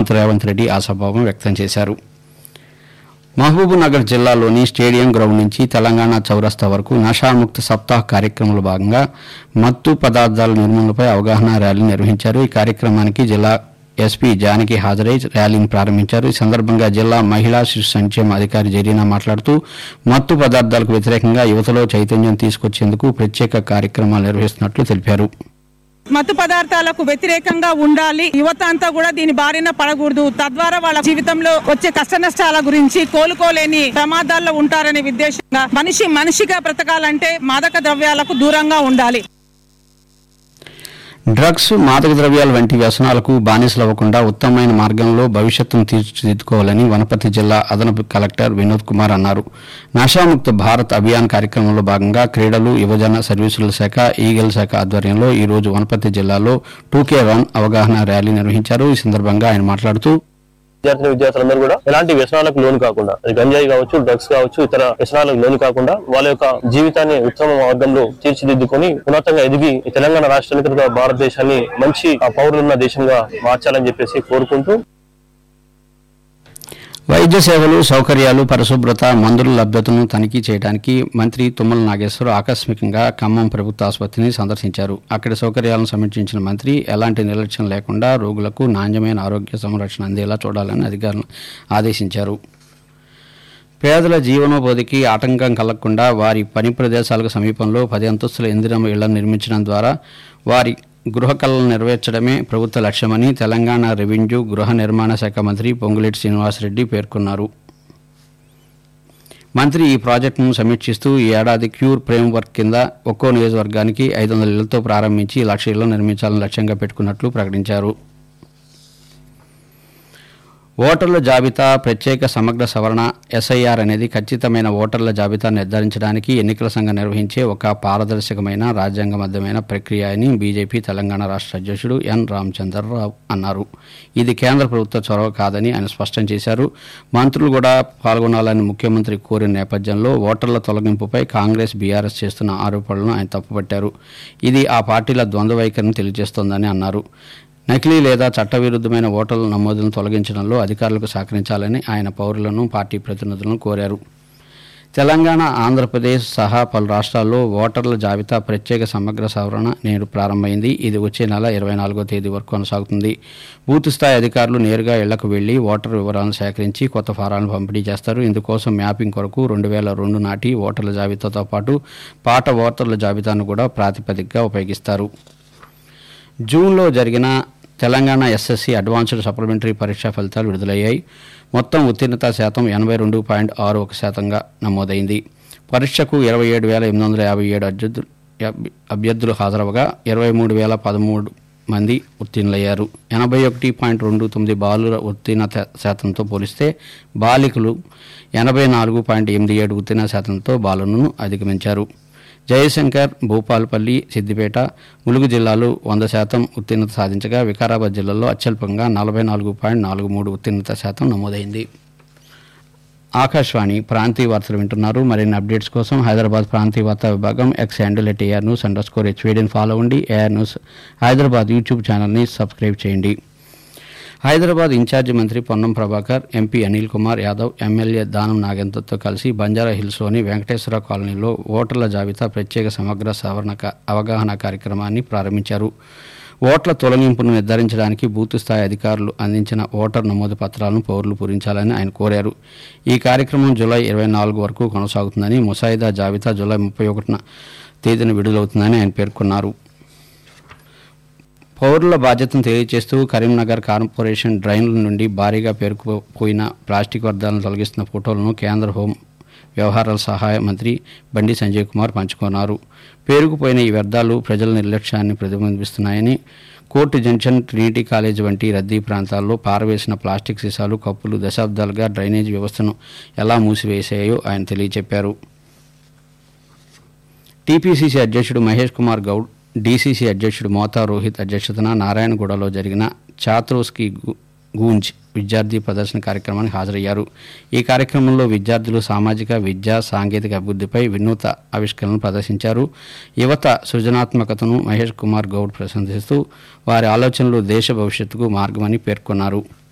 రేవంత్ రెడ్డి ఆశాభావం వ్యక్తం చేశారు మహబూబ్నగర్ జిల్లాలోని స్టేడియం గ్రౌండ్ నుంచి తెలంగాణ చౌరస్తా వరకు నషాముక్త సప్తాహ్ కార్యక్రమంలో భాగంగా మత్తు పదార్థాల నిర్మూలనపై అవగాహన ర్యాలీ నిర్వహించారు ఈ కార్యక్రమానికి జిల్లా ఎస్పీ జానకి హాజరై ర్యాలీని ప్రారంభించారు ఈ సందర్భంగా జిల్లా మహిళా శిశు సంక్షేమ అధికారి జరీనా మాట్లాడుతూ మత్తు పదార్థాలకు వ్యతిరేకంగా యువతలో చైతన్యం తీసుకొచ్చేందుకు ప్రత్యేక కార్యక్రమాలు నిర్వహిస్తున్నట్లు తెలిపారు మత్తు పదార్థాలకు వ్యతిరేకంగా ఉండాలి యువత అంతా కూడా దీని బారిన పడకూడదు తద్వారా వాళ్ళ జీవితంలో వచ్చే కష్ట నష్టాల గురించి కోలుకోలేని ప్రమాదాల్లో ఉంటారనే ఉద్దేశంగా మనిషి మనిషిగా బ్రతకాలంటే మాదక ద్రవ్యాలకు దూరంగా ఉండాలి డ్రగ్స్ మాదక ద్రవ్యాల వంటి వ్యసనాలకు బానిసలవ్వకుండా ఉత్తమమైన మార్గంలో భవిష్యత్తును తీర్చిదిద్దుకోవాలని వనపర్తి జిల్లా అదనపు కలెక్టర్ వినోద్ కుమార్ అన్నారు నషాముక్త భారత్ అభియాన్ కార్యక్రమంలో భాగంగా క్రీడలు యువజన సర్వీసుల శాఖ ఈగల్ శాఖ ఆధ్వర్యంలో ఈ రోజు వనపర్తి జిల్లాలో టూకే రన్ అవగాహన ర్యాలీ నిర్వహించారు ఈ సందర్భంగా ఆయన మాట్లాడుతూ విద్యార్థిని విద్యార్థులందరూ కూడా ఎలాంటి వ్యసనాలకు లోను కాకుండా అది గంజాయి కావచ్చు డ్రగ్స్ కావచ్చు ఇతర వ్యసనాలకు లోను కాకుండా వాళ్ళ యొక్క జీవితాన్ని ఉత్తమ మార్గంలో తీర్చిదిద్దుకొని ఉన్నతంగా ఎదిగి ఈ తెలంగాణ రాష్ట్రానికి తర్వాత భారతదేశాన్ని మంచి ఆ పౌరులున్న దేశంగా మార్చాలని చెప్పేసి కోరుకుంటూ వైద్య సేవలు సౌకర్యాలు పరిశుభ్రత మందుల లభ్యతను తనిఖీ చేయడానికి మంత్రి తుమ్మల నాగేశ్వరరావు ఆకస్మికంగా ఖమ్మం ప్రభుత్వ ఆసుపత్రిని సందర్శించారు అక్కడి సౌకర్యాలను సమీక్షించిన మంత్రి ఎలాంటి నిర్లక్ష్యం లేకుండా రోగులకు నాణ్యమైన ఆరోగ్య సంరక్షణ అందేలా చూడాలని అధికారులను ఆదేశించారు పేదల జీవనోపాధికి ఆటంకం కలగకుండా వారి పని ప్రదేశాలకు సమీపంలో పది అంతస్తుల ఇందిరమ్మ ఇళ్లను నిర్మించడం ద్వారా వారి గృహ కళలను నెరవేర్చడమే ప్రభుత్వ లక్ష్యమని తెలంగాణ రెవెన్యూ గృహ నిర్మాణ శాఖ మంత్రి పొంగులేటి శ్రీనివాసరెడ్డి పేర్కొన్నారు మంత్రి ఈ ప్రాజెక్టును సమీక్షిస్తూ ఈ ఏడాది క్యూర్ ఫ్రేమ్ వర్క్ కింద ఒక్కో నియోజకవర్గానికి ఐదు వందల ఇళ్లతో ప్రారంభించి లక్ష ఇళ్లు నిర్మించాలని లక్ష్యంగా పెట్టుకున్నట్లు ప్రకటించారు ఓటర్ల జాబితా ప్రత్యేక సమగ్ర సవరణ ఎస్ఐఆర్ అనేది ఖచ్చితమైన ఓటర్ల జాబితా నిర్ధారించడానికి ఎన్నికల సంఘం నిర్వహించే ఒక పారదర్శకమైన రాజ్యాంగబద్ధమైన ప్రక్రియ అని బీజేపీ తెలంగాణ రాష్ట్ర అధ్యక్షుడు ఎన్ రామచంద్రరావు అన్నారు ఇది కేంద్ర ప్రభుత్వ చొరవ కాదని ఆయన స్పష్టం చేశారు మంత్రులు కూడా పాల్గొనాలని ముఖ్యమంత్రి కోరిన నేపథ్యంలో ఓటర్ల తొలగింపుపై కాంగ్రెస్ బీఆర్ఎస్ చేస్తున్న ఆరోపణలను ఆయన తప్పుపట్టారు ఇది ఆ పార్టీల ద్వంద్వ వైఖరిని తెలియజేస్తోందని అన్నారు నకిలీ లేదా చట్టవిరుద్ధమైన ఓటర్ల నమోదులను తొలగించడంలో అధికారులకు సహకరించాలని ఆయన పౌరులను పార్టీ ప్రతినిధులను కోరారు తెలంగాణ ఆంధ్రప్రదేశ్ సహా పలు రాష్ట్రాల్లో ఓటర్ల జాబితా ప్రత్యేక సమగ్ర సవరణ నేడు ప్రారంభమైంది ఇది వచ్చే నెల ఇరవై నాలుగో తేదీ వరకు కొనసాగుతుంది బూత్ స్థాయి అధికారులు నేరుగా ఇళ్లకు వెళ్లి ఓటర్ వివరాలను సేకరించి కొత్త ఫారాలను పంపిణీ చేస్తారు ఇందుకోసం మ్యాపింగ్ కొరకు రెండు వేల రెండు నాటి ఓటర్ల జాబితాతో పాటు పాత ఓటర్ల జాబితాను కూడా ప్రాతిపదికగా ఉపయోగిస్తారు జూన్లో జరిగిన తెలంగాణ ఎస్ఎస్సి అడ్వాన్స్డ్ సప్లిమెంటరీ పరీక్షా ఫలితాలు విడుదలయ్యాయి మొత్తం ఉత్తీర్ణత శాతం ఎనభై రెండు పాయింట్ ఆరు ఒక శాతంగా నమోదైంది పరీక్షకు ఇరవై ఏడు వేల ఎనిమిది వందల యాభై ఏడు అభ్యర్థులు అభ్యర్థులు హాజరవగా ఇరవై మూడు వేల పదమూడు మంది ఉత్తీర్ణులయ్యారు ఎనభై ఒకటి పాయింట్ రెండు తొమ్మిది బాలుర ఉత్తీర్ణత శాతంతో పోలిస్తే బాలికలు ఎనభై నాలుగు పాయింట్ ఎనిమిది ఏడు ఉత్తీర్ణ శాతంతో బాలులను అధిగమించారు జయశంకర్ భూపాలపల్లి సిద్దిపేట ములుగు జిల్లాలు వంద శాతం ఉత్తీర్ణత సాధించగా వికారాబాద్ జిల్లాలో అత్యల్పంగా నలభై నాలుగు పాయింట్ నాలుగు మూడు ఉత్తీర్ణత శాతం నమోదైంది ఆకాశవాణి ప్రాంతీయ వార్తలు వింటున్నారు మరిన్ని అప్డేట్స్ కోసం హైదరాబాద్ ప్రాంతీయ వార్తా విభాగం X handle at AIR news under score హెచ్వీడీని ఫాలో అవ్వండి ఏఆర్ న్యూస్ హైదరాబాద్ యూట్యూబ్ ఛానల్ని సబ్స్క్రైబ్ చేయండి హైదరాబాద్ ఇన్ఛార్జి మంత్రి పొన్నం ప్రభాకర్ ఎంపీ అనిల్ కుమార్ యాదవ్ ఎమ్మెల్యే దానం నాగేంద్రతో కలిసి బంజారా హిల్స్లోని వెంకటేశ్వర కాలనీలో ఓటర్ల జాబితా ప్రత్యేక సమగ్ర సవరణ క- అవగాహన కార్యక్రమాన్ని ప్రారంభించారు ఓట్ల తొలగింపును నిర్ధారించడానికి బూత్ స్థాయి అధికారులు అందించిన ఓటర్ నమోదు పత్రాలను పౌరులు పూరించాలని ఆయన కోరారు ఈ కార్యక్రమం జూలై ఇరవై నాలుగు వరకు కొనసాగుతుందని ముసాయిదా జాబితా జూలై ముప్పై ఒకటిన తేదీన విడుదలవుతుందని ఆయన పేర్కొన్నారు పౌరుల బాధ్యతను తెలియజేస్తూ కరీంనగర్ కార్పొరేషన్ డ్రైన్ల నుండి భారీగా పేరుకుపోయిన ప్లాస్టిక్ వ్యర్థాలను తొలగిస్తున్న ఫోటోలను కేంద్ర హోం వ్యవహారాల సహాయ మంత్రి బండి సంజయ్ కుమార్ పంచుకున్నారు పేరుకుపోయిన ఈ వ్యర్థాలు ప్రజల నిర్లక్ష్యాన్ని ప్రతిబింబిస్తున్నాయని కోర్టు జంక్షన్ ట్రినిటీ కాలేజ్ వంటి రద్దీ ప్రాంతాల్లో పారవేసిన ప్లాస్టిక్ సీసాలు కప్పులు దశాబ్దాలుగా డ్రైనేజ్ వ్యవస్థను ఎలా మూసివేశాయో ఆయన తెలియజెప్పారు టీపీసీసీ అధ్యక్షుడు మహేష్ కుమార్ గౌడ్ డీసీసీ అధ్యక్షుడు మోతా రోహిత్ అధ్యక్షతన నారాయణగూడలో జరిగిన ఛాత్రోస్కి గు- గూంజ్ విద్యార్థి ప్రదర్శన కార్యక్రమానికి హాజరయ్యారు ఈ కార్యక్రమంలో విద్యార్థులు సామాజిక విద్యా సాంకేతిక అభివృద్ధిపై వినూత ఆవిష్కరణలు ప్రదర్శించారు యువత సృజనాత్మకతను మహేష్ కుమార్ గౌడ్ ప్రశంసిస్తూ వారి ఆలోచనలు దేశ భవిష్యత్తుకు మార్గమని పేర్కొన్నారు